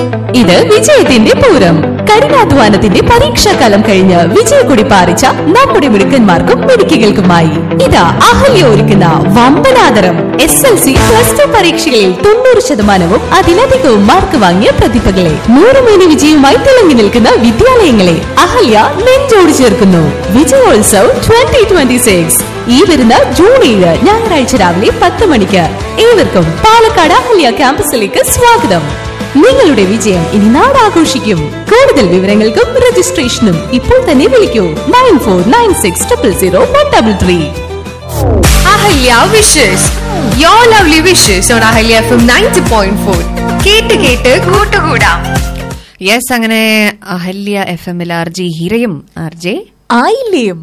ഇത് വിജയത്തിന്റെ പൂരം കഠിനാധ്വാനത്തിന്റെ പരീക്ഷാകാലം കഴിഞ്ഞ് വിജയക്കൊടി പാറിച്ച നമ്മുടെ മിടുക്കന്മാർക്കും മിടുക്കികൾക്കുമായി ഇതാ അഹല്യ ഒരുക്കുന്ന വമ്പനാദരം S L C plus two പരീക്ഷകളിൽ തൊണ്ണൂറ് ശതമാനവും അതിലധികവും മാർക്ക് വാങ്ങിയ പ്രതിഭകളെ നൂറുമേനി വിജയവുമായി തിളങ്ങി നിൽക്കുന്ന വിദ്യാലയങ്ങളെ അഹല്യ നെഞ്ചോട് ചേർക്കുന്നു വിജയോത്സവ് ട്വന്റി ട്വന്റി സിക്സ് ഈ വരുന്ന ജൂൺ ഏഴ് ഞായറാഴ്ച രാവിലെ പത്ത് മണിക്ക് ഏവർക്കും പാലക്കാട് അഹല്യ ക്യാമ്പസിലേക്ക് സ്വാഗതം നിങ്ങളുടെ വിജയം ഇനി നാടാഘോഷിക്കും കൂടുതൽ വിവരങ്ങൾക്കും രജിസ്ട്രേഷനും ഇപ്പോൾ തന്നെ വിളിക്കൂ nine four nine six triple zero one double three Ahalya wishes your lovely wishes on Ahalya F M ninety point four കേട്ട് കേട്ട് കൂട്ടുകൂടാം യെസ് അങ്ങനെ അഹല്യ എഫ് എമ്മിൽ ആർ ജി ഹീരയും ആർ ജെ ആയില്ലേയും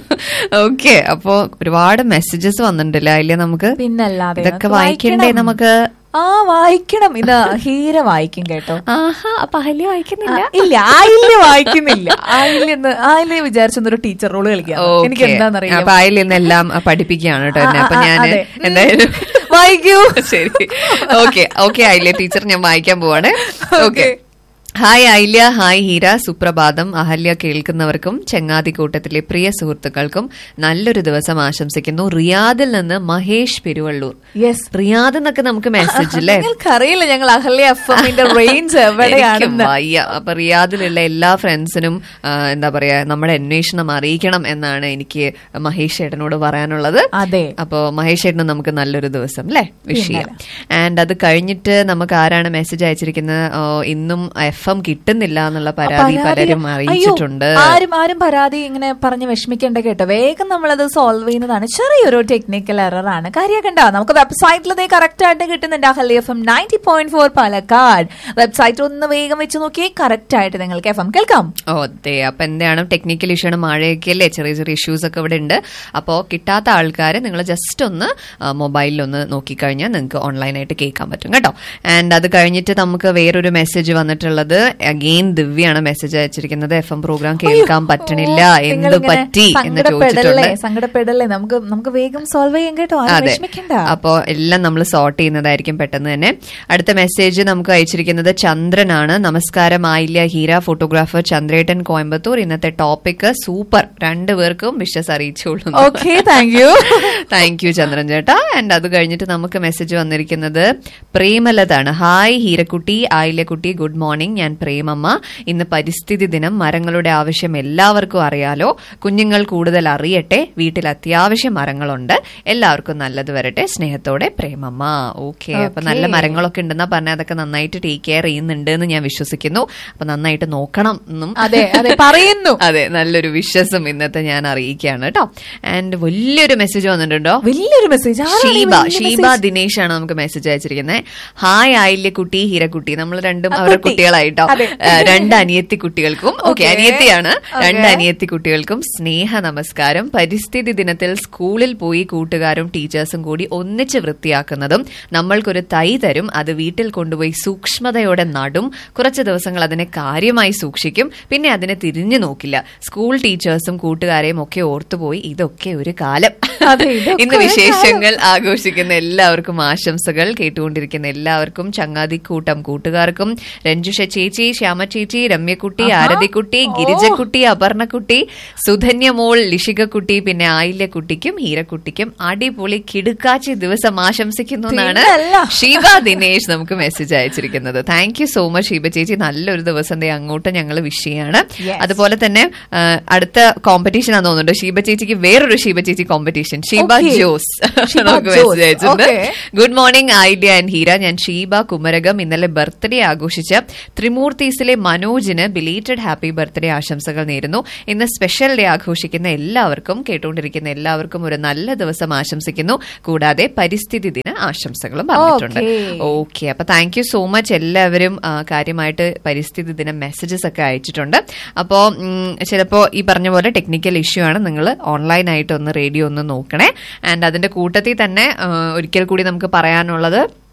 ഓക്കെ അപ്പോ ഒരുപാട് മെസ്സേജസ് വന്നിട്ടുണ്ടല്ലോ അല്ലേ നമുക്ക് പിന്നല്ലാതെ ഇതൊക്കെ നമുക്ക് വായിക്കണ്ടേ വായിക്കണം. നമുക്ക് ആ വായിക്കണം ഇത് ഹീര വായിക്കും കേട്ടോ ആഹാ അപ്പൊ അഹല്യ വായിക്കുന്നില്ല ആ, ഇല്ല ആയില്യ വായിക്കുന്നില്ല ആയില്ലെന്ന് ആയില്യ വിചാരിച്ചൊരു ടീച്ചർ റോള് കളിക്കാം എനിക്ക് Okay. എന്താണെന്നറിയാം അപ്പൊ അതിൽ നിന്നെല്ലാം പഠിപ്പിക്കുകയാണ് കേട്ടോ എന്നെ അപ്പൊ ആ, ആ, ഞാൻ അതെ. എന്തായാലും വായിക്കൂ ശരി ഓക്കെ ഓക്കെ ആയില്ലേ ടീച്ചർ ഞാൻ വായിക്കാൻ പോവാണ് okay Okay. Hi Ailya hi Hira സുപ്രഭാതം അഹല്യ കേൾക്കുന്നവർക്കും ചങ്ങാതിക്കൂട്ടത്തിലെ പ്രിയ സുഹൃത്തുക്കൾക്കും നല്ലൊരു ദിവസം ആശംസിക്കുന്നു റിയാദിൽ നിന്ന് മഹേഷ് പെരുവള്ളൂർ യെസ് റിയാദ് എന്നൊക്കെ നമുക്ക് മെസ്സേജ് അല്ലേ ഞങ്ങൾക്കറിയില്ല ഞങ്ങൾ അഹല്യ എഫ് എമ്മിന്റെ റേഞ്ച് എനിക്കും എവിടെയാണെന്ന് വയ്യ അപ്പൊ റിയാദിലുള്ള എല്ലാ ഫ്രണ്ട്സിനും ആ, എന്താ പറയാ നമ്മുടെ അന്വേഷണം അറിയിക്കണം എന്നാണ് എനിക്ക് മഹേഷ് ചേട്ടനോട് പറയാനുള്ളത് അതെ അപ്പോ മഹേഷ് ചേട്ടന് നമുക്ക് നല്ലൊരു ദിവസം അല്ലേ വിഷ് ചെയ്യാം ആൻഡ് അത് കഴിഞ്ഞിട്ട് നമുക്ക് ആരാണ് മെസ്സേജ് അയച്ചിരിക്കുന്നത് ഓ, ഇന്നും എഫ് എം കിട്ടുന്നില്ല എന്നുള്ള പരാതി പലരും അയ്യോ, അറിയിച്ചിട്ടുണ്ട് ആരും ആരും പരാതി ഇങ്ങനെ പറഞ്ഞ് വിഷമിക്കേണ്ട കേട്ടോ വേഗം നമ്മളത് സോൾവ് ചെയ്യുന്നതാണ് ചെറിയൊരു ടെക്നിക്കൽ എറർ ആണ് കാര്യമാക്കണ്ട നമുക്ക് വെബ്സൈറ്റിൽ ഇത് കറക്റ്റ് ആയിട്ട് കിട്ടുന്നുണ്ട് Ahalya F M ninety point four Palakkad website ഒന്ന് വേഗം വെച്ച് നോക്കിയേ കറക്റ്റ് ആയിട്ട് നിങ്ങൾക്ക് എഫ് എം കേൾക്കാം ഓ അതെ അപ്പൊ എന്താണ് ടെക്നിക്കൽ ഇഷ്യൂ ആണ് മഴയൊക്കെ അല്ലേ ചെറിയ ചെറിയ ഇഷ്യൂസ് ഒക്കെ ഇവിടെ ഉണ്ട് അപ്പോൾ കിട്ടാത്ത ആൾക്കാർ നിങ്ങൾ ജസ്റ്റ് ഒന്ന് മൊബൈലിൽ ഒന്ന് നോക്കിക്കഴിഞ്ഞാൽ നിങ്ങൾക്ക് ഓൺലൈനായിട്ട് കേൾക്കാൻ പറ്റും കേട്ടോ ആൻഡ് അത് കഴിഞ്ഞിട്ട് നമുക്ക് വേറൊരു മെസ്സേജ് വന്നിട്ടുള്ളത് അഗെയിൻ ദിവ്യാണ് മെസ്സേജ് അയച്ചിരിക്കുന്നത് എഫ് എം പ്രോഗ്രാം കേൾക്കാൻ പറ്റണില്ല എന്ത് നിങ്ങളിങ്ങനെ പറ്റി എന്ന് സങ്കടപ്പെടല്ലേ ചോദിച്ചിട്ടുണ്ട് സങ്കടപ്പെടല്ലേ നമുക്ക് നമുക്ക് വേഗം സോൾവ് ചെയ്യാൻ കേട്ടോ ആരും അതെ വിഷമിക്കണ്ട അപ്പോ എല്ലാം നമ്മൾ സോർട്ട് ചെയ്യുന്നതായിരിക്കും പെട്ടെന്ന് തന്നെ അടുത്ത മെസ്സേജ് നമുക്ക് അയച്ചിരിക്കുന്നത് ചന്ദ്രനാണ് നമസ്കാരം ആയില്യ ഹീര ഫോട്ടോഗ്രാഫർ ചന്ദ്രേട്ടൻ കോയമ്പത്തൂർ ഇന്നത്തെ ടോപ്പിക് സൂപ്പർ രണ്ടുപേർക്കും വിഷസ് അറിയിച്ചോളൂ okay thank you thank you Chandran ചേട്ടാ ആൻഡ് അത് കഴിഞ്ഞിട്ട് നമുക്ക് മെസ്സേജ് വന്നിരിക്കുന്നത് പ്രേമലതാണ് ഹായ് ഹീരക്കുട്ടി ആയില്യക്കുട്ടി ഗുഡ് മോർണിംഗ് ഞാൻ പ്രേമമ്മ ഇന്ന് പരിസ്ഥിതി ദിനം മരങ്ങളുടെ ആവശ്യം എല്ലാവർക്കും അറിയാലോ കുഞ്ഞുങ്ങൾ കൂടുതൽ അറിയട്ടെ വീട്ടിൽ അത്യാവശ്യം മരങ്ങളുണ്ട് എല്ലാവർക്കും നല്ലത് വരട്ടെ സ്നേഹത്തോടെ പ്രേമമ്മ ഓക്കെ അപ്പൊ നല്ല മരങ്ങളൊക്കെ ഉണ്ടെന്നാ പറഞ്ഞാൽ അതൊക്കെ നന്നായിട്ട് ടേക്ക് കെയർ ചെയ്യുന്നുണ്ട് എന്ന് ഞാൻ വിശ്വസിക്കുന്നു അപ്പൊ നന്നായിട്ട് നോക്കണം എന്നും അതെ അതെ പറയുന്നു അതെ നല്ലൊരു വിശ്വസം ഇന്നത്തെ ഞാൻ അറിയിക്കുകയാണ് കേട്ടോ ആൻഡ് വലിയൊരു മെസ്സേജ് വന്നിട്ടുണ്ടോ വലിയൊരു മെസ്സേജ് ഷീബ ഷീബ ദിനേശ് ആണ് നമുക്ക് മെസ്സേജ് അയച്ചിരിക്കുന്നത് ഹായ് ആയില്യ കുട്ടി ഹീരക്കുട്ടി നമ്മൾ രണ്ടും ആ, അവരുടെ കുട്ടി. കുട്ടികളായിട്ടോ അതെ. ആ, രണ്ട് അനിയത്തി കുട്ടികൾക്കും ഓക്കെ Okay. അനിയത്തിയാണ് Okay. രണ്ട് അനിയത്തി കുട്ടികൾക്കും സ്നേഹ നമസ്കാരം പരിസ്ഥിതി ദിനത്തിൽ സ്കൂളിൽ പോയി കൂട്ടുകാരും ടീച്ചേഴ്സും കൂടി ഒന്നിച്ച് വൃത്തിയാക്കുന്നതും നമ്മൾക്കൊരു തൈ തരും അത് വീട്ടിൽ കൊണ്ടുപോയി സൂക്ഷ്മതയോടെ നടും കുറച്ച് ദിവസങ്ങൾ അതിനെ കാര്യമായി സൂക്ഷിക്കും പിന്നെ അതിനെ തിരിഞ്ഞു നോക്കില്ല സ്കൂൾ ടീച്ചേഴ്സും കൂട്ടുകാരെയും ഒക്കെ ഓർത്തുപോയി ഇതൊക്കെ ഒരു കാലം അതെ, ഇതൊക്കെ ഇന്ന് ഒരു വിശേഷങ്ങൾ ആഘോഷിക്കുന്ന എല്ലാവർക്കും ആശംസകൾ കേട്ടുകൊണ്ടിരിക്കുന്ന എല്ലാവർക്കും ചങ്ങാതിക്കൂട്ടം കൂട്ടുകാർക്കും രഞ്ജുഷ ചേച്ചി ശ്യാമ ചേച്ചി രമ്യക്കുട്ടി ആരതിക്കുട്ടി ഗിരിജക്കുട്ടി അപർണക്കുട്ടി സുധന്യമോൾ ലിഷികക്കുട്ടി പിന്നെ ആയില്യക്കുട്ടിക്കും ഹീരക്കുട്ടിക്കും അടിപൊളി കിടുക്കാച്ചി ദിവസം ആശംസിക്കുന്നു എന്നാണ് പിന്നല്ല. ഷീബ ദിനേശ് നമുക്ക് മെസ്സേജ് അയച്ചിരിക്കുന്നത് thank you so much Sheeba ചേച്ചി നല്ലൊരു ദിവസം ദേ അങ്ങോട്ട് ഞങ്ങൾ വിഷ് ചെയ്യാണ് Yes. അതുപോലെ തന്നെ ആ, അടുത്ത കോമ്പറ്റീഷൻ ആണെന്ന് തോന്നുന്നുണ്ട് ഷീബ ചേച്ചിക്ക് വേറൊരു ഷീബ ചേച്ചി കോമ്പറ്റീഷൻ ഷീബ Okay. ജോസ് ഷീബ നമുക്ക് ജോസ്. മെസ്സേജ് അയച്ചിട്ടുണ്ട് Okay. ഗുഡ് മോർണിംഗ് ഐഡിയ ആൻഡ് ഹീര ഞാൻ ഷീബ കുമരകം ഇന്നലെ ബർത്ത്ഡേ ആഘോഷിച്ച ത്രിമൂർത്തീസിലെ മനോജിന് ബിലീറ്റഡ് ഹാപ്പി ബർത്ത്ഡേ ആശംസകൾ നേരുന്നു ഇന്ന് സ്പെഷ്യൽ ഡേ ആഘോഷിക്കുന്ന എല്ലാവർക്കും കേട്ടുകൊണ്ടിരിക്കുന്ന എല്ലാവർക്കും ഒരു നല്ല ദിവസം ആശംസിക്കുന്നു കൂടാതെ പരിസ്ഥിതി ദിന ആശംസകളും പറഞ്ഞിട്ടുണ്ട് Okay. ഓക്കെ അപ്പൊ താങ്ക് യു സോ മച്ച് എല്ലാവരും ആ, കാര്യമായിട്ട് പരിസ്ഥിതി ദിനം മെസ്സേജസ് ഒക്കെ അയച്ചിട്ടുണ്ട് അപ്പോൾ ചിലപ്പോൾ ഈ പറഞ്ഞ പോലെ ടെക്നിക്കൽ ഇഷ്യൂ ആണ് നിങ്ങൾ ഓൺലൈനായിട്ട് ഒന്ന് റേഡിയോ ഒന്ന് നോക്കണേ ആൻഡ് അതിന്റെ കൂട്ടത്തിൽ തന്നെ ആ, ഒരിക്കൽ കൂടി നമുക്ക് പറയാനുള്ളത്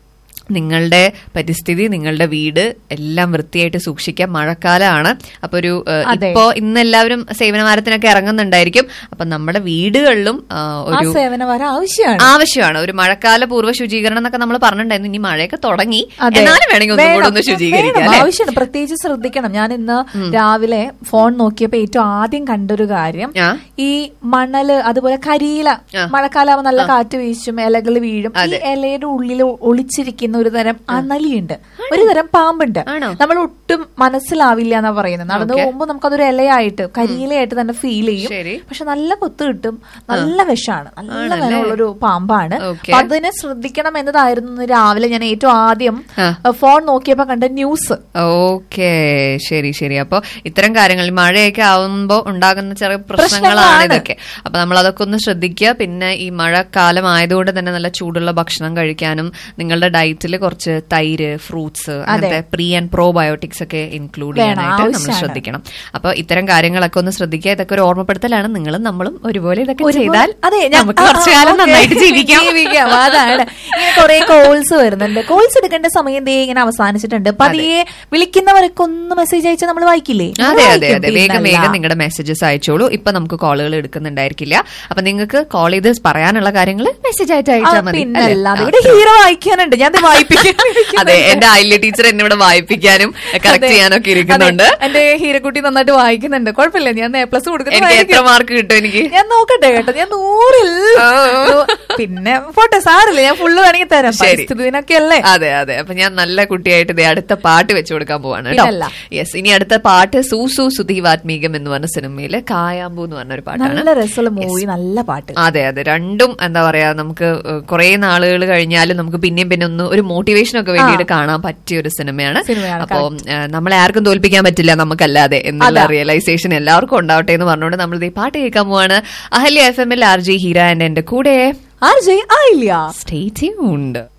നിങ്ങളുടെ പരിസ്ഥിതി നിങ്ങളുടെ വീട് എല്ലാം വൃത്തിയായിട്ട് സൂക്ഷിക്കാം മഴക്കാലമാണ് അപ്പൊ ഒരു ഏഹ്, അതെ. ഇപ്പോ ഇന്ന് എല്ലാവരും സേവനവാരത്തിനൊക്കെ ഇറങ്ങുന്നുണ്ടായിരിക്കും അപ്പൊ നമ്മുടെ വീടുകളിലും ആ, ആ ഒരു സേവനം വരെ ആവശ്യമാണ് ആവശ്യമാണ് ഒരു മഴക്കാല പൂർവ്വ ശുചീകരണം എന്നൊക്കെ നമ്മൾ പറഞ്ഞിട്ടുണ്ടായിരുന്നു ഇനി മഴയൊക്കെ തുടങ്ങി അതെ. എന്നാലും വേണമെങ്കിൽ ഒന്നും കൂടെ വേണം, ഒന്ന് ശുചീകരിക്കാം വേണം, അല്ലേ? ആവശ്യമാണ് പ്രത്യേകിച്ച് ശ്രദ്ധിക്കണം ഞാൻ ഇന്ന് രാവിലെ ഫോൺ നോക്കിയപ്പോ ഏറ്റവും ആദ്യം കണ്ടൊരു കാര്യം ആ. ഈ മണല് അതുപോലെ കരിയില ആ. മഴക്കാലാവുമ്പോൾ നല്ല കാറ്റ് വീശും ഇലകൾ വീഴും ഈ അതെ. ഇലയുടെ ഉള്ളിൽ ഒളിച്ചിരിക്കുന്ന ഒരു തരം അണലിയുണ്ട് ഒരു തരം പാമ്പുണ്ട് ആണോ? നമ്മൾ ഒട്ടും മനസ്സിലാവില്ല എന്നാ പറയുന്നത് നടന്നു Okay. പോകുമ്പോൾ നമുക്കതൊരു ഇലയായിട്ട് കരിയിലയായിട്ട് തന്നെ ഫീൽ ചെയ്യും ശരി. പക്ഷെ നല്ല കൊത്ത് കിട്ടും നല്ല വിഷമാണ് നല്ല ആണല്ലേ? വിലമുള്ളൊരു പാമ്പാണ് Okay. അപ്പൊ അതിനെ ശ്രദ്ധിക്കണം എന്നതായിരുന്നു ഇന്ന് രാവിലെ ഞാൻ ഏറ്റവും ആദ്യം ആ. ഫോൺ നോക്കിയപ്പോ കണ്ട ന്യൂസ് ഓക്കെ ശരി ശരി അപ്പൊ ഇത്തരം കാര്യങ്ങൾ മഴയൊക്കെ ആവുമ്പോ ഉണ്ടാകുന്ന ചെറിയ പ്രശ്നങ്ങളാണ് പ്രശ്നങ്ങളാണ്. ഇതൊക്കെ അപ്പൊ നമ്മൾ അതൊക്കെ ഒന്ന് ശ്രദ്ധിക്കുക പിന്നെ ഈ മഴക്കാലം ആയതുകൊണ്ട് തന്നെ നല്ല ചൂടുള്ള ഭക്ഷണം കഴിക്കാനും നിങ്ങളുടെ ഡയറ്റിൽ കുറച്ച് തൈര് ഫ്രൂട്ട്സ് അങ്ങനത്തെ പ്രീ ആൻഡ് പ്രോബയോട്ടിക്സ് ഒക്കെ ഇൻക്ലൂഡ് വേണം, ചെയ്യാനായിട്ട് നമ്മൾ ആവശ്യമാണ്. ശ്രദ്ധിക്കണം അപ്പൊ ഇത്തരം കാര്യങ്ങളൊക്കെ ഒന്ന് ശ്രദ്ധിക്കുക ഇതൊക്കെ ഒരു ഓർമ്മപ്പെടുത്തലാണ് നിങ്ങളും നമ്മളും ഒരുപോലെ ഇതൊക്കെ ഒരുപോലെ- ചെയ്താൽ അതെ ഞാൻ- നമുക്ക് ആ, കുറച്ചു ആ, കാലം okay. നന്നായിട്ട് ജീവിക്കാം ജീവിക്കാം അതാണ് ഇങ്ങനെ കുറെ കോൾസ് വരുന്നുണ്ട് കോൾസ് എടുക്കേണ്ട സമയം ദേ ഇങ്ങനെ അവസാനിച്ചിട്ടുണ്ട് പതിയെ വിളിക്കുന്നവരൊക്കെ ഒന്ന് മെസ്സേജ് അയച്ചാൽ നമ്മൾ വായിക്കില്ലേ അതെ അതെ വായിക്കും, അതെ വേഗം പിന്നല്ല. വേഗം നിങ്ങളുടെ മെസ്സേജസ് അയച്ചോളൂ ഇപ്പൊ നമുക്ക് കോളുകൾ എടുക്കുന്നുണ്ടായിരിക്കില്ല അപ്പൊ നിങ്ങൾക്ക് കോൾ ചെയ്ത് പറയാനുള്ള കാര്യങ്ങൾ മെസ്സേജ് ആയിട്ട് ആ, അയച്ചാൽ മതി പിന്നല്ല അല്ലേ? ഇവിടെ ഹീറോ വായിക്കാനുണ്ട് ഞാൻ ദേ വായിപ്പിക്കാൻ അതെ എന്റെ ഐല്യ ടീച്ചർ എന്നെ ഇവിടെ വായിപ്പിക്കാനും കറക്റ്റ് അതെ. ചെയ്യാനൊക്കെ ഇരിക്കുന്നുണ്ട് അതെ, എന്റെ ഹീരക്കുട്ടി നന്നായിട്ട് വായിക്കുന്നുണ്ട് കുഴപ്പമില്ല ഞാൻ എ പ്ലസ് എനിക്ക് എത്ര കൊടുക്കുന്നു മാർക്ക് കിട്ടും എനിക്ക് ഞാൻ നോക്കട്ടെ കേട്ടോ ഞാൻ നൂറിൽ ആ. പിന്നെ പോട്ടെ സാറില്ല ഞാൻ ഫുള്ള് വേണമെങ്കിൽ തരാം ശരി. പരിസ്ഥിതി ദിനമൊക്കെ അല്ലേ അതെ അതെ അപ്പൊ ഞാൻ നല്ല കുട്ടിയായിട്ട് ദേ അടുത്ത പാട്ട് വെച്ചു കൊടുക്കാൻ പോവാണ് പിന്നല്ല. കേട്ടോ യെസ് ഇനി അടുത്ത പാട്ട് സൂസു സുധീവാത്മീകം എന്ന് പറഞ്ഞ സിനിമയില് കായാമ്പു എന്ന് പറഞ്ഞ ഒരു പാട്ടാണ് നല്ല രസമുള്ള മൂവി നല്ല പാട്ട് അതെ അതെ രണ്ടും എന്താ പറയാ നമുക്ക് കുറെ നാളുകൾ കഴിഞ്ഞാലും നമുക്ക് പിന്നെയും പിന്നെ ഒന്ന് ഒരു മോട്ടിവേഷൻ ഒക്കെ വേണ്ടിയിട്ട് കാണാൻ പറ്റിയ ഒരു സിനിമയാണ് സിനിമയാണ്, അപ്പോ നമ്മളെ ആർക്കും തോൽപ്പിക്കാൻ പറ്റില്ല നമുക്കല്ലാതെ എന്നുള്ള അതാ. റിയലൈസേഷൻ എല്ലാവർക്കും ഉണ്ടാവട്ടെ എന്ന് പറഞ്ഞുകൊണ്ട് നമ്മൾ ഈ പാട്ട് കേൾക്കാൻ പോവാണ് അഹല്യ എഫ് എം എൽ ആർ ജി ഹീര ആൻഡ് എന്റെ കൂടെ R J Ayilya stay tuned